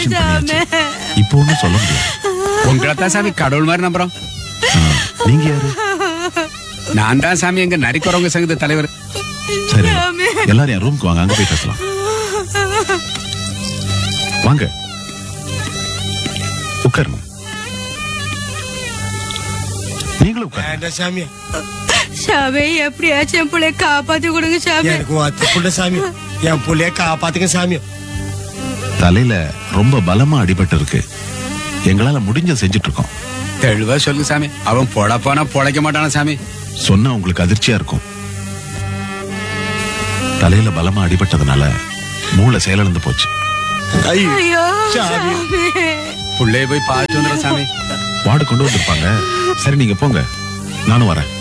Operation பண்ணியாச்சு இப்போ ஒண்ணும் சொல்ல முடியாது உங்களை தான் சாமி கடவுள் மாதிரி நம்புறோம் ஆ, நீங்க யாரு நான் தான் சாமி எங்க நரிக்குறவங்க சங்கத்து தலைவர் சரி எல்லாரும் என் ரூமுக்கு வாங்க அங்க போய் பேசலாம் வாங்க உட்காருங்க நீங்களும் உட்காருங்க வேண்டாம் சாமி சாமி எப்படியாச்சும் என் பிள்ளைய காப்பாத்தி கொடுங்க சாமி எனக்கு வாத்து புள்ள சாமி என் புள்ளைய காப்பாத்துங்க சாமி தலையில ரொம்ப பலமா அடிபட்டு இருக்கு எங்களால முடிஞ்ச செஞ்சுட்டு இருக்கோம் தெளிவா சொல்லுங்க சாமி அவன் பொட போனா பொழைக்க மாட்டானா சாமி சொன்னா உங்களுக்கு அதிர்ச்சியா இருக்கும் தலையில பலமா அடிபட்டதுனால மூளை செயலிழந்து போச்சு ஐயோ ஐயோ சாமி. சாமி புள்ளைய போய் பார்த்து வந்துடும் சாமி வார்டு கொண்டு வந்திருப்பாங்க சரி நீங்க போங்க நானும் வரேன்